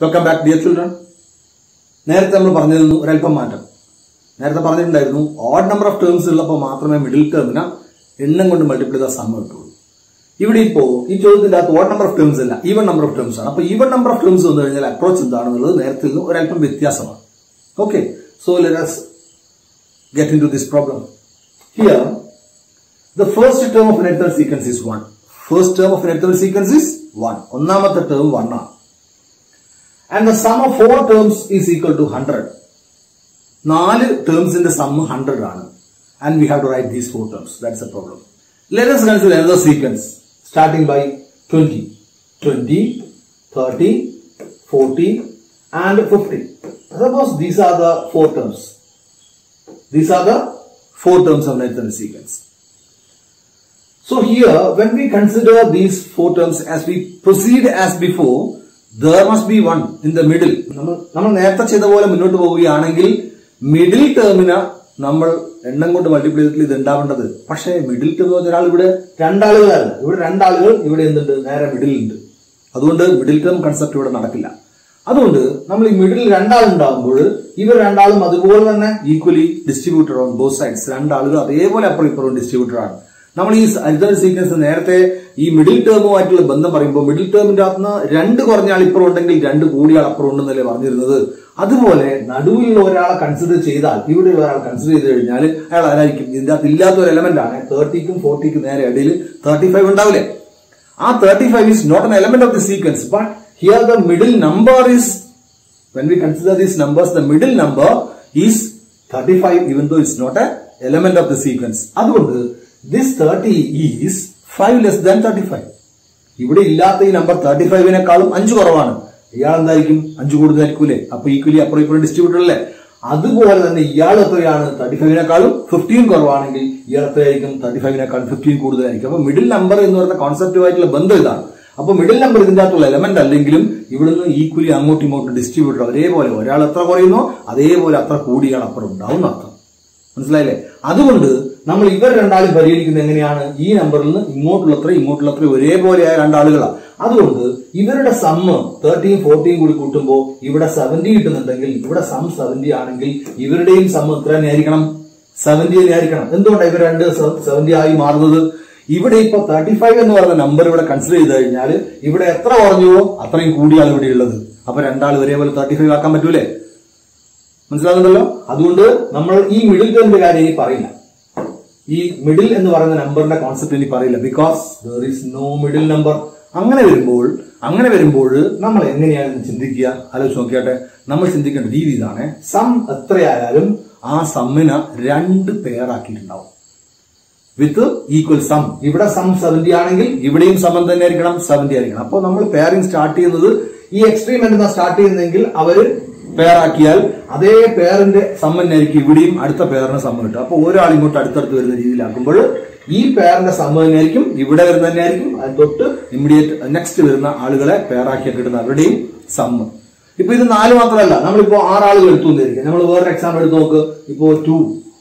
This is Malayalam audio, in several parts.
വെൽക്കം ബാക്ക് ഡിയർ ചിൽഡ്രൻ നേരത്തെ നമ്മൾ പറഞ്ഞിരുന്നു ഒരല്പം മാറ്റം നേരത്തെ പറഞ്ഞിട്ടുണ്ടായിരുന്നു ഓഡ് നമ്പർ ഓഫ് ടേംസ് ഉള്ളപ്പോൾ മാത്രമേ മിഡിൽ ടേമിന് എണ്ണം കൊണ്ട് മൾട്ടിപ്ലൈ ചെയ്ത സം കിട്ടുള്ളൂ ഇവിടെ ഇപ്പോ ഈ ചോദ്യത്തിന്റെ അകത്ത് ഓഡ് നമ്പർ ഓഫ് ടേംസ് അല്ല ഈവൻ നമ്പർ ഓഫ് ടേംസ് ആണ് അപ്പൊ ഈവൻ നമ്പർ ഓഫ് ടേംസ് വന്നു കഴിഞ്ഞാൽ അപ്രോച്ച് എന്താണെന്നുള്ളത് നേരത്തെ നിന്ന് ഒരല്പം വ്യത്യാസമാണ് okay so let get into this problem. Here, the first term of an entire sequence is 1. First term of an entire sequence is 1. ഒന്നാമത്തെ term 1 ആണ്. And the sum of four terms is equal to 100. നാല് ടേംസിന്റെ സം 100 ആണ്. And we have to write these four terms. That's the problem. Let us consider another sequence starting by 20. 20, 30, 40 and 50. Suppose these are the four terms. These are the four terms of Nathan sequence. So here, when we consider these four terms as we proceed as before, there must be one in the middle. നമ്മൾ നമ്മൾ നേരത്തെ ചെയ്ത പോലെ മുന്നോട്ട് പോവുകയാണെങ്കിൽ മിഡിൽ ടേമിന് നമ്മൾ എണ്ണം കൊണ്ട് മൾട്ടിപ്ലൈ ചെയ്തിട്ട് ഇത് ഉണ്ടാവേണ്ടത് പക്ഷേ മിഡിൽ ടേം എന്ന് പറഞ്ഞ ഒരാൾ ഇവിടെ രണ്ടാളുകളല്ല ഇവിടെ രണ്ടാളുകൾ ഇവിടെ എന്തുണ്ട് നേരെ മിഡിൽ ഉണ്ട് അതുകൊണ്ട് മിഡിൽ ടേം കൺസെപ്റ്റ് ഇവിടെ നടക്കില്ല അതുകൊണ്ട് നമ്മൾ ഈ മിഡിൽ രണ്ടാളുണ്ടാകുമ്പോൾ ഇവർ രണ്ടാളും അതുപോലെ തന്നെ equally distributed on both sides രണ്ടാളുകൾ അതേപോലെ അപ്പുറം ഇപ്പുറം ഡിസ്ട്രിബ്യൂട്ടഡ് ആണ് നമ്മൾ ഈ അരിതർ സീക്വൻസ് നേരത്തെ ഈ മിഡിൽ ടേമുമായിട്ടുള്ള ബന്ധം പറയുമ്പോൾ മിഡിൽ ടേമിന്റെ അകത്ത് നിന്ന് രണ്ട് കുറഞ്ഞ ആൾ ഇപ്പുറം ഉണ്ടെങ്കിൽ രണ്ട് കൂടിയ ആൾ അപ്പുറം ഉണ്ടെന്നല്ലേ പറഞ്ഞിരുന്നത് അതുപോലെ നടുവിലുള്ള ഒരാളെ കൺസിഡർ ചെയ്താൽ ഇവിടെയുള്ള ഒരാൾ കൺസിഡർ ചെയ്ത് കഴിഞ്ഞാൽ അയാൾ ആരായിരിക്കും ഇതിന്റെ അകത്ത് ഇല്ലാത്ത ഒരു എലമെന്റ് ആണ് തേർട്ടിക്കും ഫോർട്ടിക്കും നേരെ ഇടയിൽ തേർട്ടി ഫൈവ് ഉണ്ടാവില്ലേ ആ thirty five is not an element of the sequence but here the middle number is when we consider these numbers the middle number is 35 even though it's not a element of the sequence അതുകൊണ്ട് this 30 is 5 less than 35 ഇവിടെ ഇല്ലാത്ത ഈ നമ്പർ തേർട്ടി ഫൈവിനേക്കാളും അഞ്ച് കുറവാണ് ഇയാൾ എന്തായിരിക്കും അഞ്ച് കൂടുതലായിരിക്കൂലേ അപ്പൊ ഈക്വലി അപ്പുറം ഇപ്പുറം ഡിസ്ട്രിബ്യൂട്ടർ അല്ലേ അതുപോലെ തന്നെ ഇയാൾ എത്രയാണ് തേർട്ടി ഫൈവിനേക്കാളും ഫിഫ്റ്റീൻ കുറവാണെങ്കിൽ ഇയാൾ എത്രയായിരിക്കും തേർട്ടി ഫൈവിനേക്കാളും ഫിഫ്റ്റീൻ കൂടുതലായിരിക്കും അപ്പൊ മിഡിൽ നമ്പർ എന്ന് പറയുന്ന കോൺസെപ്റ്റുമായിട്ടുള്ള ബന്ധം ഇതാണ് അപ്പൊ മിഡിൽ നമ്പർ ഇതിന്റെ അകത്തുള്ള എലമെന്റ് അല്ലെങ്കിലും ഇവിടുന്ന് ഈക്വലി അങ്ങോട്ടും ഇങ്ങോട്ടും ഡിസ്ട്രിബ്യൂട്ടർ ഒരേപോലെ ഒരാൾ എത്ര കുറയുന്നോ അതേപോലെ അത്ര കൂടിയാൽ അപ്പുറം ഉണ്ടാവും അർത്ഥം മനസ്സിലായില്ലേ അതുകൊണ്ട് നമ്മൾ ഇവർ രണ്ടാളും പരിഹരിക്കുന്നത് എങ്ങനെയാണ് ഈ നമ്പറിൽ നിന്ന് ഇങ്ങോട്ടുള്ളത്ര ഇങ്ങോട്ടുള്ളത്ര ഒരേപോലെയായ രണ്ടാളുകളാണ് അതുകൊണ്ട് ഇവരുടെ സമ്മ് തേർട്ടീൻ ഫോർട്ടീൻ കൂടി കൂട്ടുമ്പോൾ ഇവിടെ സെവന്റി കിട്ടുന്നുണ്ടെങ്കിൽ ഇവിടെ സം സെവന്റി ആണെങ്കിൽ ഇവരുടെയും സമ്മ് എത്ര തന്നെയായിരിക്കണം സെവന്റി തന്നെയായിരിക്കണം എന്തുകൊണ്ടാണ് ഇവർ രണ്ട് സെവന്റി ആയി മാറുന്നത് ഇവിടെ ഇപ്പൊ തേർട്ടി ഫൈവ് എന്ന് പറയുന്ന നമ്പർ ഇവിടെ കൺസിഡർ ചെയ്ത് കഴിഞ്ഞാൽ ഇവിടെ എത്ര കുറഞ്ഞുവോ അത്രയും കൂടിയാണ് ഇവിടെ ഉള്ളത് അപ്പൊ രണ്ടാൾ ഒരേപോലെ തേർട്ടി ഫൈവ് ആക്കാൻ പറ്റൂലേ മനസ്സിലാകുന്നുണ്ടല്ലോ അതുകൊണ്ട് നമ്മൾ ഈ മിഡിൽ ടേമിന്റെ കാര്യം ഇനി പറയില്ല ഈ മിഡിൽ എന്ന് പറയുന്ന നമ്പറിന്റെ കോൺസെപ്റ്റ് ഇനി പറയില്ല because there is no middle number അങ്ങനെ വരുമ്പോൾ അങ്ങനെ വരുമ്പോൾ നമ്മൾ എങ്ങനെയാണ് ചിന്തിക്കുക ആലോചിച്ച് നോക്കിയാട്ടെ നമ്മൾ ചിന്തിക്കേണ്ട രീതി ഇതാണ് സം എത്രയായാലും ആ സമ്മിന് രണ്ട് പേരാക്കിയിട്ടുണ്ടാവും വിത്ത് ഈക്വൽ സം ഇവിടെ സം സെവന്റി ആണെങ്കിൽ ഇവിടെയും സമം തന്നെ ആയിരിക്കണം സെവന്റി ആയിരിക്കണം അപ്പോൾ നമ്മൾ പെയറിംഗ് സ്റ്റാർട്ട് ചെയ്യുന്നത് ഈ എക്സ്ട്രീം എന്നാൽ സ്റ്റാർട്ട് ചെയ്യുന്നെങ്കിൽ അവര് പെയറാക്കിയാൽ അതേ പേറിന്റെ സമ്മന്നായിരിക്കും ഇവിടെയും അടുത്ത പേറിന് സമ്മ കിട്ടും അപ്പൊ ഒരാൾ ഇങ്ങോട്ട് അടുത്തടുത്ത് വരുന്ന രീതിയിലാക്കുമ്പോൾ ഈ പേറിന്റെ സമ്മ തന്നെയായിരിക്കും ഇവിടെ വരുന്ന തന്നെയായിരിക്കും അത് തൊട്ട് ഇമ്മീഡിയറ്റ് നെക്സ്റ്റ് വരുന്ന ആളുകളെ പെയറാക്കി കിട്ടുന്ന അവരുടെയും സമ്മ ഇപ്പൊ ഇത് നാല് മാത്രമല്ല നമ്മളിപ്പോ ആറാളുകൾ എടുത്തു എന്നിരിക്കും നമ്മൾ വേറൊരു എക്സാമ്പിൾ എടുത്ത് നോക്ക് ഇപ്പോ two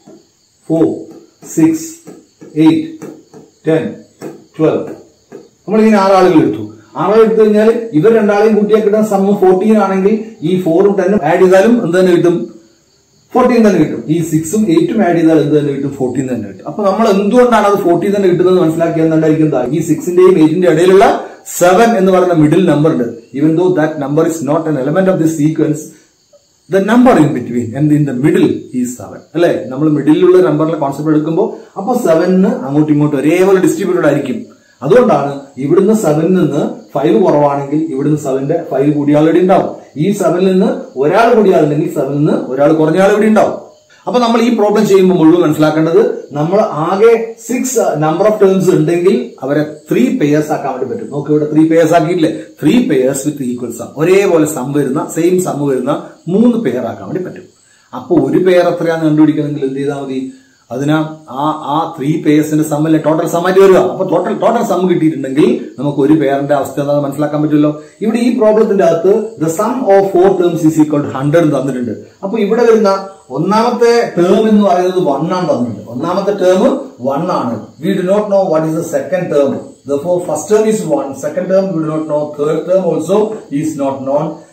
four six eight ten twelve നമ്മളിങ്ങനെ ആറാളുകൾ എടുത്തു ആറാൾ എടുത്തു കഴിഞ്ഞാൽ ഇവർ രണ്ടാളെയും കൂട്ടിയാൽ കിട്ടുന്ന സമ്മ് ഫോർട്ടീൻ ആണെങ്കിൽ ഈ ഫോറും ടെന്നും ആഡ് ചെയ്താലും എന്ത് തന്നെ കിട്ടും ഫോർട്ടീൻ തന്നെ കിട്ടും ഈ സിക്സും എയ്റ്റും ആഡ് ചെയ്താൽ എന്ത് തന്നെ കിട്ടും ഫോർട്ടീൻ തന്നെ കിട്ടും അപ്പൊ നമ്മൾ എന്തുകൊണ്ടാണ് അത് ഫോർട്ടീൻ തന്നെ കിട്ടുന്നത് മനസ്സിലാക്കിയാൽ എന്തായിരിക്കും ഈ സിക്സിന്റെയും എയ്റ്റിന്റെ ഇടയിലുള്ള സെവൻ എന്ന് പറയുന്ന മിഡിൽ നമ്പർ ഉണ്ട് even though that number is not an element of this sequence the number in between and in the middle ഈ സെവൻ അല്ലെ നമ്മൾ മിഡിലുള്ള നമ്പറിലെ കോൺസെപ്റ്റ് എടുക്കുമ്പോൾ അപ്പോൾ സെവനിന് അങ്ങോട്ടും ഇങ്ങോട്ടും ഒരേപോലെ ഡിസ്ട്രിബ്യൂട്ടഡ് ആയിരിക്കും അതുകൊണ്ടാണ് ഇവിടുന്ന് സെവനിൽ നിന്ന് ഫൈവ് കുറവാണെങ്കിൽ ഇവിടുന്ന് സെവന്റെ ഫൈവ് കൂടിയ ആൾ ഇവിടെ ഉണ്ടാവും ഈ സെവനിൽ നിന്ന് ഒരാൾ കൂടിയ ആളുണ്ടെങ്കിൽ സെവനിൽ നിന്ന് ഒരാൾ കുറഞ്ഞ ആൾ ഇവിടെ ഉണ്ടാവും അപ്പൊ നമ്മൾ ഈ പ്രോബ്ലം ചെയ്യുമ്പോൾ മുഴുവൻ മനസ്സിലാക്കേണ്ടത് നമ്മൾ ആകെ സിക്സ് നമ്പർ ഓഫ് ടേംസ് ഉണ്ടെങ്കിൽ അവരെ ത്രീ പേയേഴ്സ് ആക്കാൻ വേണ്ടി പറ്റും നോക്ക് ഇവിടെ ത്രീ പേയേഴ്സ് ആക്കിയില്ലേ three pairs with equal sum ഒരേപോലെ സം വരുന്ന സെയിം സം വരുന്ന മൂന്ന് പെയർ ആക്കാൻ വേണ്ടി പറ്റും അപ്പൊ ഒരു പെയർ എത്രയാന്ന് കണ്ടുപിടിക്കണമെങ്കിൽ എന്ത് ചെയ്താൽ മതി അതിനാ ആ ആ ത്രീ പേയേഴ്സിന്റെ സമ്മല്ലേ ടോട്ടൽ സമ്മായിട്ട് വരിക അപ്പൊ ടോട്ടൽ ടോട്ടൽ സം കിട്ടിയിട്ടുണ്ടെങ്കിൽ നമുക്ക് ഒരു പേരിന്റെ അവസ്ഥ എന്താണെന്ന് മനസ്സിലാക്കാൻ പറ്റുമല്ലോ ഇവിടെ ഈ പ്രോബ്ലത്തിന്റെ അകത്ത് the sum of four terms is equal to hundred തന്നിട്ടുണ്ട് അപ്പൊ ഇവിടെ വരുന്ന ഒന്നാമത്തെ ടേം എന്ന് പറയുന്നത് വൺ ആണ് തന്നിട്ടുണ്ട് ഒന്നാമത്തെ ടേം വൺ ആണ് we do not know what is the second term Therefore, first term is 1, second term we do not know, third term also is not known,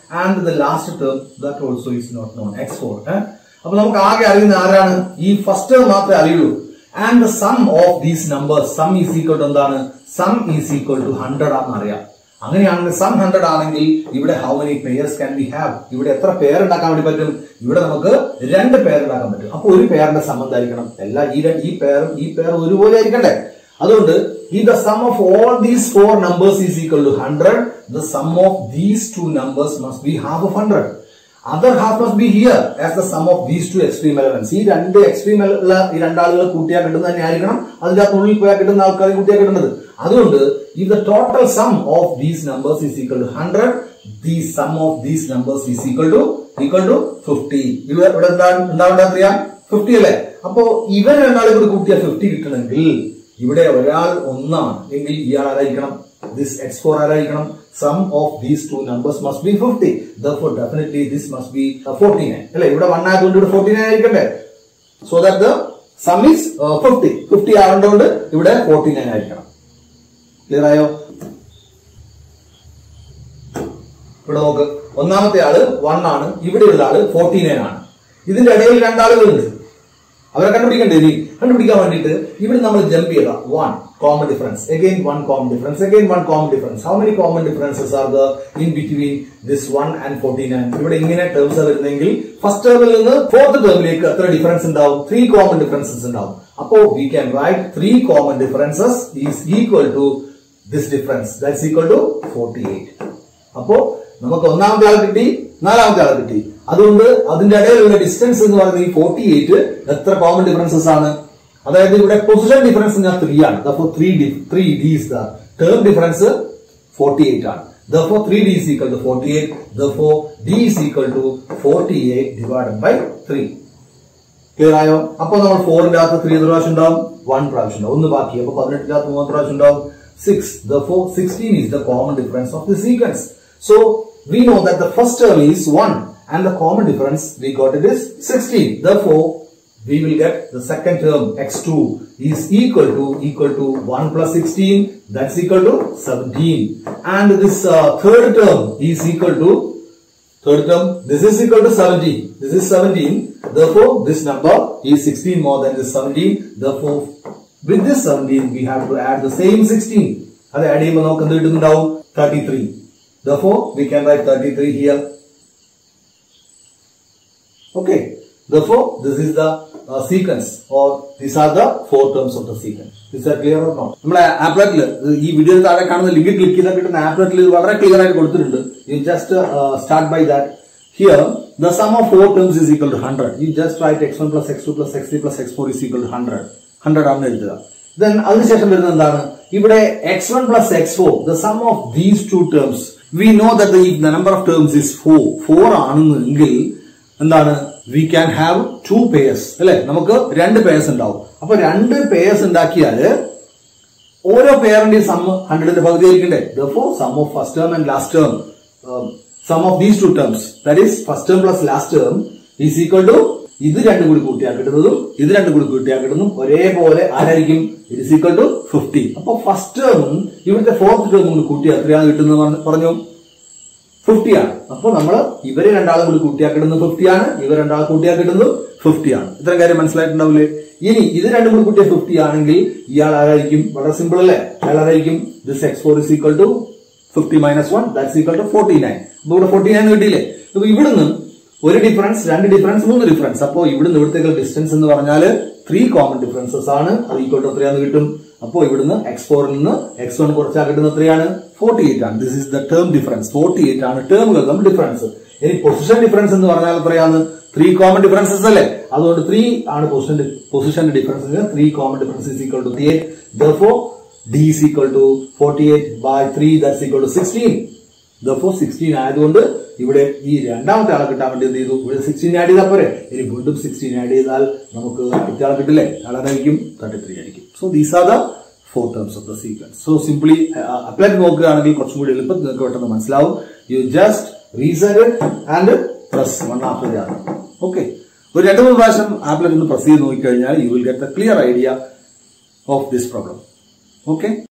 and the last term that also is not known X four അപ്പൊ നമുക്ക് ആകെ അറിയുന്ന ആരാണ് ഈ ഫസ്റ്റ് ടേം മാത്രമേ അറിയുള്ളൂ and the sum of these numbers sum is equal to എന്താണ് sum is equal to hundred ആണെന്ന് അറിയാം അങ്ങനെയാണെങ്കിൽ സം ഹൺഡ്രഡ് ആണെങ്കിൽ ഇവിടെ how many pairs can we have ഇവിടെ എത്ര പേർ ഉണ്ടാക്കാൻ വേണ്ടി പറ്റും ഇവിടെ നമുക്ക് രണ്ട് പേർ ഉണ്ടാക്കാൻ പറ്റും അപ്പൊ ഒരു പേരിന്റെ സം എന്തായിരിക്കണം എല്ലാ ഈ രണ്ട് ഈ പേരും ഈ പേർ ഒരുപോലെ ആയിരിക്കണ്ടേ അതുകൊണ്ട് ഈ the sum of all these four numbers is equal to hundred the sum of these two numbers must be half of hundred other half must be here as the sum of these two extreme elements ഈ രണ്ട് എക്സ്ട്രീം ഉള്ള ഈ രണ്ടാളുകൾ കൂട്ടിയാൽ കിട്ടുന്നത് തന്നെ ആയിരിക്കണം അതിന്റെ ഉള്ളിൽ പോയാൽ കിട്ടുന്ന ആൾക്കാരെ കൂട്ടിയാൽ കിട്ടുന്നത് അതുകൊണ്ട് if the total sum of these numbers is equal to 100 the sum of these numbers is equal to equal to 50 ഇവിടെ ഇവിടെ എന്താ ഉണ്ടാവേണ്ട അറിയാം 50 അല്ലേ അപ്പോ ഇവർ രണ്ടാളും കൂടി കൂട്ടിയ 50 കിട്ടണമെങ്കിൽ ഇവിടെ ഒരാൾ ഒന്നാണ് എങ്കിൽ ഇയാൾ ആരായിരിക്കണം this x4 ആരായിരിക്കണം sum of these two numbers must be 50 therefore definitely this must be uh, 49 അല്ലേ ഇവിടെ 1 ആയതുകൊണ്ട് ഇവിടെ 49 ആയിരിക്കണ്ടേ so that the sum is 50 50 ആവേണ്ടതുകൊണ്ട് ഇവിടെ 49 ആയിരിക്കണം ക്ലിയർ ആയോ ഇവിടെ നോക്ക് ഒന്നാമത്തെ ആള് വൺ ആണ് ഇവിടെയുള്ള ആള് ഫോർട്ടി നയൻ ആണ് ഇതിന്റെ ഇടയിൽ രണ്ടാളുകളുണ്ട് അവരെ കണ്ടുപിടിക്കണ്ടേ ഇനി കണ്ടുപിടിക്കാൻ വേണ്ടിയിട്ട് ഇവിടെ നമ്മൾ ജമ്പ് ചെയ്ത one common difference again one common difference again one common difference how many common differences are the in between this one and forty nine ഇവിടെ ഇങ്ങനെ ടേംസ് വരുന്നെങ്കിൽ ഫസ്റ്റ് ടേമിൽ നിന്ന് ഫോർത്ത് ടേമിലേക്ക് എത്ര ഡിഫറൻസ് ഉണ്ടാവും ത്രീ കോമൺ ഡിഫറൻസസ് ഉണ്ടാവും അപ്പോ we can write three common differences is equal to this difference that's equal to forty eight അപ്പോ നമുക്ക് ഒന്നാമത്തെ ആൾ കിട്ടി നാലാമത്തെ ആൾ കിട്ടി അതുകൊണ്ട് അതിന്റെ ഇടയിലുള്ള ഡിസ്റ്റൻസ് എന്ന് പറയുന്നത് ഈ ഫോർട്ടി എയ്റ്റ് എത്ര കോമൺ ഡിഫറൻസസ് ആണ് അതായത് ഇവിടെ പൊസിഷൻ ഡിഫറൻസ് ഞാൻ ത്രീ ആണ് though three three D is the term difference forty eight ആണ് though three D is equal to forty eight though D is equal to forty eight divided by three clear ആയോ അപ്പൊ നമ്മൾ ഫോറിന്റെ അകത്ത് ത്രീ പ്രാവശ്യം ഉണ്ടാവും വൺ പ്രാവശ്യം ഉണ്ടാവും ഒന്ന് ബാക്കി അപ്പൊ പതിനെട്ടിന്റെ അകത്ത് മൂന്ന് പ്രാവശ്യം ഉണ്ടാവും six therefore 16 is the common difference of the sequence so we know that the first term is 1 and the common difference we got it is 16 therefore we will get the second term x2 is equal to equal to 1 plus 16 that's equal to 17 and this uh, third term is equal to Third term, this is equal to 17. This is 17. Therefore, this number is 16 more than this 17. Therefore, with this 17, we have to add the same 16. അത് ആഡ് ചെയ്യുമ്പോൾ നമുക്ക് എന്ത് കിട്ടുന്നുണ്ടാവും thirty three Therefore, we can write 33 here. Okay. Therefore, this is the uh, sequence or these are the four terms of the sequence. Is that clear or not? നമ്മുടെ ആപ്ലറ്റില് ഈ വീഡിയോ താഴെ കാണുന്ന ലിങ്ക് ക്ലിക്ക് ചെയ്താൽ കിട്ടുന്ന ആപ്ലറ്റിൽ ഇത് വളരെ ക്ലിയർ ആയിട്ട് കൊടുത്തിട്ടുണ്ട് You just uh, start by that. Here, the sum of four terms is equal to 100. You just write x1 plus x2 plus x3 plus x4 is equal to 100. 100 ആണെന്ന് എഴുതുക ദെൻ അതിനുശേഷം വരുന്നത് എന്താണ് ഇവിടെ X one plus X four the sum of these two terms we know that the number of terms is four four ആണെന്നെങ്കിൽ എന്താണ് we can have two pairs അല്ലെ നമുക്ക് രണ്ട് പേയേഴ്സ് ഉണ്ടാവും അപ്പൊ രണ്ട് പേയേഴ്സ് ഉണ്ടാക്കിയാല് ഓരോ പേരിന്റെയും സം ഹൺഡ്രഡിന്റെ പകുതി ആയിരിക്കണ്ടേ though sum of first term and last term sum of these two terms that is first term plus last term is equal to ഇത് രണ്ടും കൂടി കൂട്ടിയാൽ കിട്ടുന്നതും ഇത് രണ്ടും കൂടി കൂട്ടിയാൽ കിട്ടുന്നതും ഒരേപോലെ ആരായിരിക്കും it is equal to fifty അപ്പൊ ഫസ്റ്റ് ടേമും ഇവിടുത്തെ ഫോർത്ത് ടേമും കൂടി കൂട്ടിയാൽ എത്രയാണ് കിട്ടുന്നത് പറഞ്ഞ്- പറഞ്ഞു ഫിഫ്റ്റി ആണ് അപ്പൊ നമ്മൾ ഇവര് രണ്ടാളും കൂടി കൂട്ടിയാൽ കിട്ടുന്നത് ഫിഫ്റ്റി ആണ് ഇവർ രണ്ടാളും കൂട്ടിയാൽ കിട്ടുന്നത് ഫിഫ്റ്റി ആണ് ഇത്രയും കാര്യം മനസ്സിലായിട്ടുണ്ടാവില്ലേ ഇനി ഇത് രണ്ടും കൂടി കൂട്ടിയ ഫിഫ്റ്റി ആണെങ്കിൽ ഇയാൾ ആരായിരിക്കും വളരെ സിമ്പിൾ അല്ലേ അയാൾ ആരായിരിക്കും this X four is equal to fifty minus one that's equal to forty nine അപ്പൊ ഇവിടെ ഫോർട്ടി നയൻ കിട്ടിയില്ലേ അപ്പൊ ഇവിടുന്ന് ഒരു ഡിഫറൻസ് രണ്ട് ഡിഫറൻസ് മൂന്ന് ഡിഫറൻസ് അപ്പോ ഇവിടുന്ന് ഇവിടത്തേക്കുള്ള ഡിസ്റ്റൻസ് എന്ന് പറഞ്ഞാൽ ത്രീ കോമൺ ഡിഫറൻസസ് ആണ് അത് ഈക്വൽ ടു എത്രയാന്ന് കിട്ടും അപ്പോ ഇവിടുന്ന് എക്സ് ഫോറിൽ നിന്ന് എക്സ് വൺ കുറച്ചാൽ കിട്ടുന്ന എത്രയാണ് ഫോർട്ടി എയ്റ്റ് ആണ് this is the term difference forty eight ആണ് ടേമുകൾ തമ്മിൽ ഡിഫറൻസ് ഇനി പൊസിഷൻ ഡിഫറൻസ് എന്ന് പറഞ്ഞാൽ എത്രയാണ് ത്രീ കോമൺ ഡിഫറൻസസ് അല്ലേ അതുകൊണ്ട് ത്രീ ആണ് പൊസിഷൻ പൊസിഷന്റെ difference three common difference is equal to three eight though D is equal to forty eight by three that's equal to sixteen ദപ്പോ സിക്സ്റ്റീൻ ആയതുകൊണ്ട് ഇവിടെ ഈ രണ്ടാമത്തെ ആളെ കിട്ടാൻ വേണ്ടി എന്ത് ചെയ്തു ഇവിടെ സിക്സ്റ്റീൻ ആഡ് ചെയ്താൽ പോരെ ഇനി വീണ്ടും സിക്സ്റ്റീൻ ആഡ് ചെയ്താൽ നമുക്ക് അടുത്ത ആളെ കിട്ടില്ലേ ആളായിരിക്കും തേർട്ടി ത്രീ ആയിരിക്കും so these are the four terms of the sequence so simply apply നോക്കുകയാണെങ്കിൽ കുറച്ചും കൂടി എളുപ്പത്തിൽ നിങ്ങൾക്ക് പെട്ടെന്ന് മനസ്സിലാവും you just reason and press one after the okay ഒരു രണ്ട് മൂന്ന് പ്രാവശ്യം ആപ്ലറ്റ് ഒന്ന് പ്രസ് ചെയ്ത് നോക്കിക്കഴിഞ്ഞാൽ you will get the clear idea of this problem okay